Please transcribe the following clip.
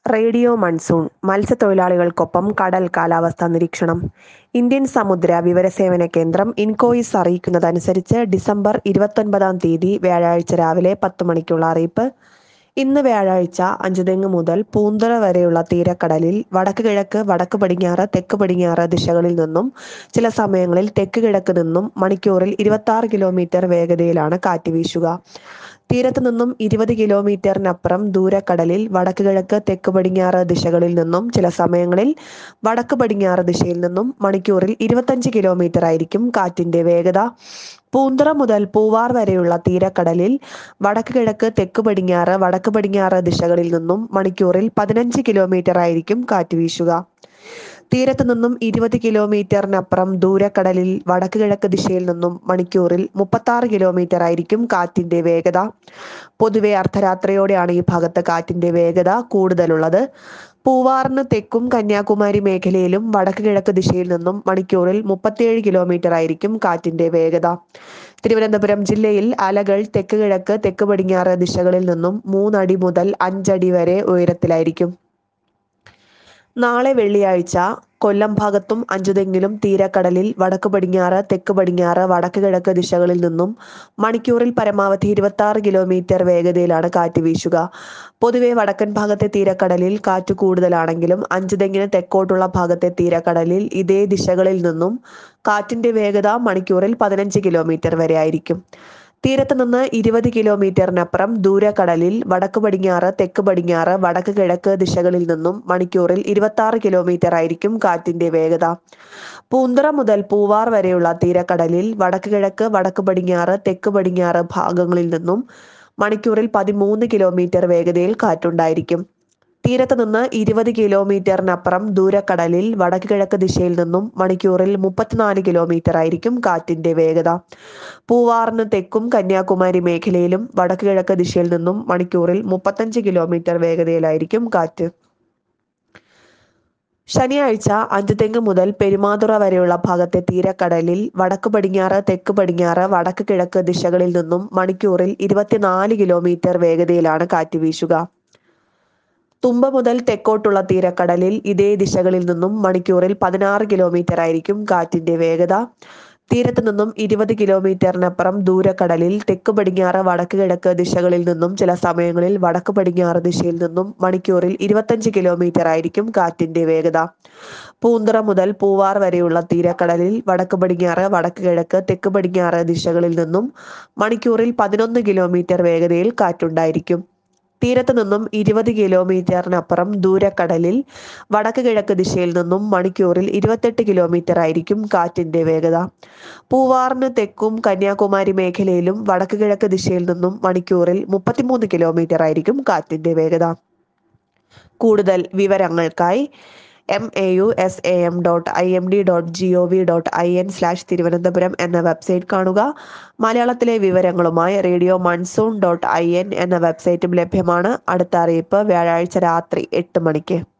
radio monsoon മത്സ്യത്തൊഴിലാളികൾക്കൊപ്പം കടൽ കാലാവസ്ഥാ നിരീക്ഷണം ഇന്ത്യൻ സമുദ്ര വിവരസേവന കേന്ദ്രം ഇൻകോയിസ് അറിയിക്കുന്നതനുസരിച്ച് ഡിസംബർ ഇരുപത്തൊൻപതാം തീയതി വ്യാഴാഴ്ച രാവിലെ പത്ത് മണിക്കുള്ള അറിയിപ്പ് ഇന്ന് വ്യാഴാഴ്ച അഞ്ചുതെങ്ങ് മുതൽ പൂന്തറ വരെയുള്ള തീരക്കടലിൽ വടക്ക് കിഴക്ക് വടക്ക് പടിഞ്ഞാറ് തെക്ക് പടിഞ്ഞാറ് ദിശകളിൽ നിന്നും ചില സമയങ്ങളിൽ തെക്ക് കിഴക്ക് നിന്നും മണിക്കൂറിൽ ഇരുപത്തി കിലോമീറ്റർ വേഗതയിലാണ് കാറ്റ് വീശുക തീരത്ത് നിന്നും ഇരുപത് കിലോമീറ്ററിനപ്പുറം ദൂരക്കടലിൽ വടക്ക് കിഴക്ക് തെക്ക് പടിഞ്ഞാറ് ദിശകളിൽ നിന്നും ചില സമയങ്ങളിൽ വടക്ക് പടിഞ്ഞാറ് ദിശയിൽ നിന്നും മണിക്കൂറിൽ ഇരുപത്തഞ്ച് കിലോമീറ്റർ ആയിരിക്കും കാറ്റിന്റെ വേഗത പൂന്തറ മുതൽ പൂവാർ വരെയുള്ള തീരക്കടലിൽ വടക്ക് കിഴക്ക് തെക്ക് പടിഞ്ഞാറ് വടക്ക് പടിഞ്ഞാറ് ദിശകളിൽ നിന്നും മണിക്കൂറിൽ പതിനഞ്ച് കിലോമീറ്റർ ആയിരിക്കും കാറ്റ് വീശുക തീരത്ത് നിന്നും ഇരുപത് കിലോമീറ്ററിനപ്പുറം ദൂരക്കടലിൽ വടക്ക് കിഴക്ക് ദിശയിൽ നിന്നും മണിക്കൂറിൽ മുപ്പത്തി കിലോമീറ്റർ ആയിരിക്കും കാറ്റിന്റെ വേഗത പൊതുവെ അർദ്ധരാത്രിയോടെയാണ് ഈ ഭാഗത്ത് കാറ്റിന്റെ വേഗത കൂടുതലുള്ളത് പൂവാറിന് തെക്കും കന്യാകുമാരി മേഖലയിലും വടക്ക് കിഴക്ക് ദിശയിൽ നിന്നും മണിക്കൂറിൽ മുപ്പത്തിയേഴ് കിലോമീറ്റർ ആയിരിക്കും കാറ്റിന്റെ വേഗത തിരുവനന്തപുരം ജില്ലയിൽ അലകൾ തെക്ക് കിഴക്ക് തെക്ക് പടിഞ്ഞാറ് ദിശകളിൽ നിന്നും മൂന്നടി മുതൽ അഞ്ചടി വരെ ഉയരത്തിലായിരിക്കും നാളെ വെള്ളിയാഴ്ച കൊല്ലം ഭാഗത്തും അഞ്ചുതെങ്ങിലും തീരക്കടലിൽ വടക്ക് പടിഞ്ഞാറ് തെക്ക് പടിഞ്ഞാറ് വടക്ക് കിഴക്ക് ദിശകളിൽ നിന്നും മണിക്കൂറിൽ പരമാവധി ഇരുപത്തി ആറ് കിലോമീറ്റർ വേഗതയിലാണ് കാറ്റ് വീശുക പൊതുവെ വടക്കൻ ഭാഗത്തെ തീരക്കടലിൽ കാറ്റ് കൂടുതലാണെങ്കിലും അഞ്ചുതെങ്ങിന് തെക്കോട്ടുള്ള ഭാഗത്തെ തീരക്കടലിൽ ഇതേ ദിശകളിൽ നിന്നും കാറ്റിന്റെ വേഗത മണിക്കൂറിൽ പതിനഞ്ച് കിലോമീറ്റർ വരെ ആയിരിക്കും തീരത്ത് നിന്ന് ഇരുപത് കിലോമീറ്ററിനപ്പുറം ദൂരക്കടലിൽ വടക്ക് പടിഞ്ഞാറ് തെക്ക് പടിഞ്ഞാറ് വടക്ക് കിഴക്ക് ദിശകളിൽ നിന്നും മണിക്കൂറിൽ ഇരുപത്തി ആറ് കിലോമീറ്റർ ആയിരിക്കും കാറ്റിന്റെ വേഗത പൂന്തറ മുതൽ പൂവാർ വരെയുള്ള തീരക്കടലിൽ വടക്ക് കിഴക്ക് വടക്ക് പടിഞ്ഞാറ് തെക്ക് പടിഞ്ഞാറ് ഭാഗങ്ങളിൽ നിന്നും മണിക്കൂറിൽ പതിമൂന്ന് കിലോമീറ്റർ വേഗതയിൽ കാറ്റുണ്ടായിരിക്കും തീരത്ത് നിന്ന് ഇരുപത് കിലോമീറ്ററിനപ്പുറം ദൂരക്കടലിൽ വടക്ക് കിഴക്ക് ദിശയിൽ നിന്നും മണിക്കൂറിൽ മുപ്പത്തിനാല് കിലോമീറ്റർ ആയിരിക്കും കാറ്റിന്റെ വേഗത പൂവാറിന് തെക്കും കന്യാകുമാരി മേഖലയിലും വടക്ക് കിഴക്ക് ദിശയിൽ നിന്നും മണിക്കൂറിൽ മുപ്പത്തഞ്ച് കിലോമീറ്റർ വേഗതയിലായിരിക്കും കാറ്റ് ശനിയാഴ്ച അഞ്ചുതെങ്ങ് മുതൽ പെരുമാതുറ വരെയുള്ള ഭാഗത്തെ തീരക്കടലിൽ വടക്ക് പടിഞ്ഞാറ് തെക്ക് പടിഞ്ഞാറ് വടക്ക് കിഴക്ക് ദിശകളിൽ നിന്നും മണിക്കൂറിൽ ഇരുപത്തിനാല് കിലോമീറ്റർ വേഗതയിലാണ് കാറ്റ് വീശുക തുമ്പ മുതൽ തെക്കോട്ടുള്ള തീരക്കടലിൽ ഇതേ ദിശകളിൽ നിന്നും മണിക്കൂറിൽ പതിനാറ് കിലോമീറ്റർ ആയിരിക്കും കാറ്റിന്റെ വേഗത തീരത്ത് നിന്നും ഇരുപത് കിലോമീറ്ററിനപ്പുറം ദൂരക്കടലിൽ തെക്ക് പടിഞ്ഞാറ് വടക്ക് കിഴക്ക് ദിശകളിൽ നിന്നും ചില സമയങ്ങളിൽ വടക്ക് പടിഞ്ഞാറ് ദിശയിൽ നിന്നും മണിക്കൂറിൽ ഇരുപത്തഞ്ച് കിലോമീറ്റർ ആയിരിക്കും കാറ്റിന്റെ വേഗത പൂന്തറ മുതൽ പൂവാർ വരെയുള്ള തീരക്കടലിൽ വടക്ക് പടിഞ്ഞാറ് വടക്ക് കിഴക്ക് തെക്ക് പടിഞ്ഞാറ് ദിശകളിൽ നിന്നും മണിക്കൂറിൽ പതിനൊന്ന് കിലോമീറ്റർ വേഗതയിൽ കാറ്റുണ്ടായിരിക്കും തീരത്ത് നിന്നും ഇരുപത് കിലോമീറ്ററിനപ്പുറം ദൂരക്കടലിൽ വടക്ക് കിഴക്ക് ദിശയിൽ നിന്നും മണിക്കൂറിൽ ഇരുപത്തെട്ട് കിലോമീറ്റർ ആയിരിക്കും കാറ്റിന്റെ വേഗത പൂവാറിന് തെക്കും കന്യാകുമാരി മേഖലയിലും വടക്ക് കിഴക്ക് ദിശയിൽ നിന്നും മണിക്കൂറിൽ മുപ്പത്തിമൂന്ന് കിലോമീറ്റർ ആയിരിക്കും കാറ്റിന്റെ വേഗത കൂടുതൽ വിവരങ്ങൾക്കായി M A U S A M dot I M D dot G O V dot I N slash Thiruvananthapuram എന്ന വെബ്സൈറ്റ് കാണുക മലയാളത്തിലെ വിവരങ്ങളുമായി radio monsoon dot I N എന്ന വെബ്സൈറ്റും ലഭ്യമാണ് അടുത്ത അറിയിപ്പ് വ്യാഴാഴ്ച രാത്രി എട്ട് മണിക്ക്